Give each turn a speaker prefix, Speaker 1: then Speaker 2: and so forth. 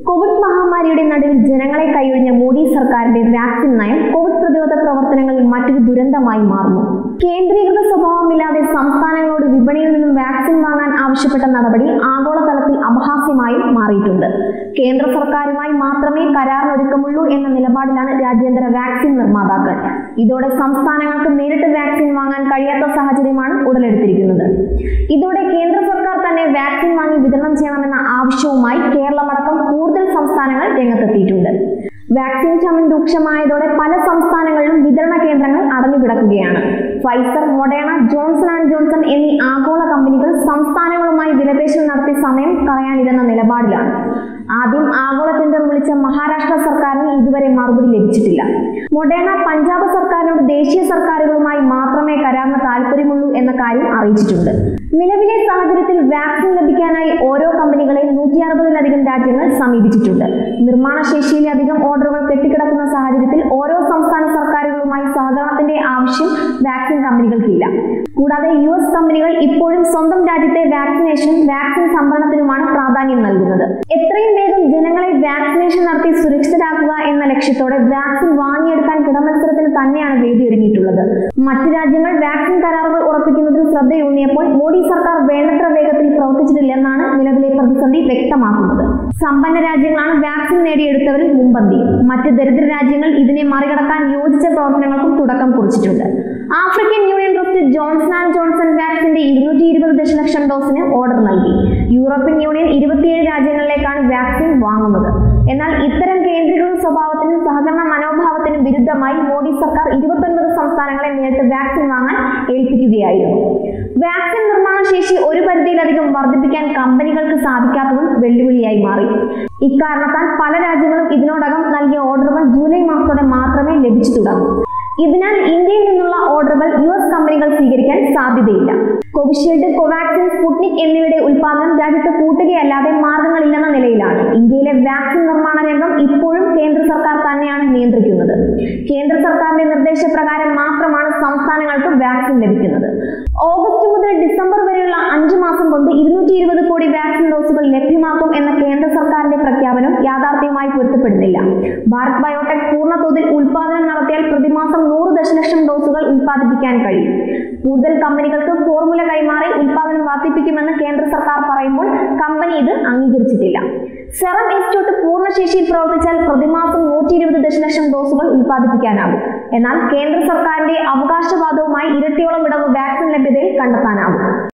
Speaker 1: Covid മഹാമാരിയുടെ നടുവിൽ ജനങ്ങളെ കൈയൊഴിഞ്ഞ മോഡി സർക്കാരിന്റെ വാക്സിൻ നയം കോവിഡ് പ്രതിരോധ പ്രവർത്തനങ്ങളിൽ മറ്റൊരു ദുരന്തമായി മാറുന്നു കേന്ദ്രീകൃത സ്വഭാവമില്ലാതെ സംസ്ഥാനങ്ങളോട് വിപണിയിൽ നിന്നും വാക്സിൻ വാങ്ങാൻ ആവശ്യപ്പെട്ട നടപടി ആഗോളതലത്തിൽ അപഹാസ്യമായും മാറിയിട്ടുണ്ട് കേന്ദ്ര സർക്കാരുമായി മാത്രമേ കരാറിനൊരുക്കമുള്ളൂ എന്ന നിലപാടിലാണ് രാജ്യാന്തര വാക്സിൻ നിർമ്മാതാക്കൾ ഇതോടെ സംസ്ഥാനങ്ങൾക്ക് നേരിട്ട് വാക്സിൻ വാങ്ങാൻ കഴിയാത്ത സാഹചര്യമാണ് ഉടലെടുത്തിരിക്കുന്നത് ഇതോടെ കേന്ദ്ര സർക്കാർ തന്നെ വാക്സിൻ വാങ്ങി വിതരണം ചെയ്യണമെന്ന ആവശ്യവുമായി കേരളമടക്കം കൂടുതൽ സംസ്ഥാനങ്ങൾ രംഗത്തെത്തിയിട്ടുണ്ട് വാക്സിൻ ക്ഷമം രൂക്ഷമായതോടെ പല സംസ്ഥാനങ്ങളിലും വിതരണ കേന്ദ്രങ്ങൾ അടഞ്ഞുകിടക്കുകയാണ് Pfizer Moderna Johnson and Johnson എന്നീ ആഗോള കമ്പനികൾ സംസ്ഥാനങ്ങളുമായി വിലപേശൽ നടത്തി സമയം കളയാനിരുന്ന നിലപാടിലാണ് ആദ്യം ആഗോള ടെൻഡർ വിളിച്ച മഹാരാഷ്ട്ര സർക്കാരിന് ഇതുവരെ മറുപടി ലഭിച്ചിട്ടില്ല മൊഡേണ പഞ്ചാബ് സർക്കാരിനോട് ദേശീയ സർക്കാരുകളുമായി മാത്രമേ കരാറിന് താല്പര്യമുള്ളൂ എന്ന കാര്യം അറിയിച്ചിട്ടുണ്ട് നിലവിലെ സാഹചര്യത്തിൽ വാക്സിൻ ലഭിക്കാനായി ഓരോ കമ്പനികളെയും നൂറ്റി അറുപതിലധികം രാജ്യങ്ങൾ സമീപിച്ചിട്ടുണ്ട് നിർമ്മാണ ശേഷിയിലധികം ഓർഡറുകൾ കെട്ടിക്കിടക്കുന്ന സാഹചര്യത്തിൽ ഓരോ സംസ്ഥാന സർക്കാരുകളുമായി സഹകരണത്തിന്റെ ആവശ്യം വാക്സിൻ കമ്പനികൾക്കില്ല കൂടാതെ യു എസ് കമ്പനികൾ ഇപ്പോഴും സ്വന്തം രാജ്യത്തെ വാക്സിനേഷനും വാക്സിൻ സംഭരണത്തിനുമാണ് പ്രാധാന്യം നൽകുന്നത് എത്രയും വേഗം ജനങ്ങളെ വാക്സിനേഷൻ നടത്തി സുരക്ഷിതരാക്കുക എന്ന ലക്ഷ്യത്തോടെ വാക്സിൻ വാങ്ങിയെടുക്കാൻ കിടമത്സരത്തിന് തന്നെയാണ് വേദി ഒരുങ്ങിയിട്ടുള്ളത് മറ്റു രാജ്യങ്ങൾ വാക്സിൻ കരാറുകൾ ഉറപ്പിക്കുന്നതിൽ ശ്രദ്ധയൂന്നിയപ്പോൾ മോഡി സർക്കാർ വേണ്ടത്ര വേഗത്തിൽ പ്രവർത്തിച്ചിട്ടില്ലെന്നാണ് നിലവിലെ പ്രതിസന്ധി വ്യക്തമാക്കുന്നത് സമ്പന്ന രാജ്യങ്ങളാണ് വാക്സിൻ നേടിയെടുത്തവരിൽ മുമ്പന്തി മറ്റ് ദരിദ്ര രാജ്യങ്ങൾ ഇതിനെ മറികടക്കാൻ യോജിച്ച പ്രവർത്തനങ്ങൾക്കും തുടക്കം കുറിച്ചിട്ടുണ്ട് African Union trust Johnson and Johnson വാക്സിന്റെ ഇരുന്നൂറ്റി ഇരുപത് ദശലക്ഷം ഡോസിന് ഓർഡർ നൽകി യൂറോപ്യൻ യൂണിയൻ ഇരുപത്തിയേഴ് രാജ്യങ്ങളിലേക്കാണ് വാക്സിൻ വാങ്ങുന്നത് എന്നാൽ ഇത്തരം കേന്ദ്രീകൃത സ്വഭാവത്തിനും സഹകരണ മനോഭാവത്തിനും വിരുദ്ധമായി മോഡി സർക്കാർ ഇരുപത്തൊൻപത് സംസ്ഥാനങ്ങളെ നേരിട്ട് വാക്സിൻ വാങ്ങാൻ ഏൽപ്പിക്കുകയായിരുന്നു വാക്സിൻ നിർമ്മാണ ശേഷി ഒരു പരിധിയിലധികം വർദ്ധിപ്പിക്കാൻ കമ്പനികൾക്ക് സാധിക്കാത്തതും വെല്ലുവിളിയായി മാറി ഇക്കാരണത്താൽ പല രാജ്യങ്ങളും ഇതിനോടകം നൽകിയ ഓർഡറുകൾ ജൂലൈ മാസത്തോടെ മാത്രമേ ലഭിച്ചു തുടങ്ങൂ ഇതിനാൽ ഇന്ത്യയിൽ നിന്നുള്ള ഓർഡറുകൾ യു എസ് കമ്പനികൾ സ്വീകരിക്കാൻ സാധ്യതയില്ല കോവിഷീൽഡ് കോവാക്സിൻ സ്പുട്നിക് എന്നിവയുടെ ഉൽപാദനം രാജ്യത്ത് കൂട്ടുകയല്ലാതെ മാർഗങ്ങളില്ലെന്ന നിലയിലാണ് ഇന്ത്യയിലെ വാക്സിൻ നിർമ്മാണ രംഗം ഇപ്പോഴും കേന്ദ്ര സർക്കാർ തന്നെയാണ് നിയന്ത്രിക്കുന്നത് കേന്ദ്ര സർക്കാരിന്റെ നിർദ്ദേശപ്രകാരം മാത്രമാണ് സംസ്ഥാനങ്ങൾക്ക് വാക്സിൻ ലഭിക്കുന്നത് ഓഗസ്റ്റ് മുതൽ ഡിസംബർ വരെയുള്ള അഞ്ചു മാസം കൊണ്ട് ഇരുന്നൂറ്റി ഇരുപത് കോടി വാക്സിൻ ഡോസുകൾ ലഭ്യമാക്കും എന്ന കേന്ദ്ര സർക്കാരിന്റെ പ്രഖ്യാപനം യാഥാർത്ഥ്യവുമായി പൊരുത്തപ്പെടുന്നില്ല ഭാരത് ബയോടെക് പൂർണ്ണതോതിൽ ഉൽപാദനം നടത്തിയാൽ പ്രതിമാസം നൂറ് ദശലക്ഷം ഡോസുകൾ ഉൽപ്പാദിപ്പിക്കാൻ കഴിയും കൂടുതൽ കമ്പനികൾക്ക് ഫോർമുല കൈമാറി ഉൽപാദനം വർദ്ധിപ്പിക്കുമെന്ന് കേന്ദ്ര സർക്കാർ പറയുമ്പോൾ കമ്പനി ഇത് അംഗീകരിച്ചിട്ടില്ല സെറം ഇൻസ്റ്റിറ്റ്യൂട്ട് പൂർണ്ണശേഷിയിൽ പ്രവർത്തിച്ചാൽ പ്രതിമാസം നൂറ്റി ഇരുപത് ദശലക്ഷം ഡോസുകൾ ഉൽപ്പാദിപ്പിക്കാനാകും എന്നാൽ കേന്ദ്ര സർക്കാരിന്റെ അവകാശവാദവുമായി ഇരട്ടിയോളം വിടവ് വാക്സിൻ ലഭ്യതയിൽ കണ്ടെത്താനാകും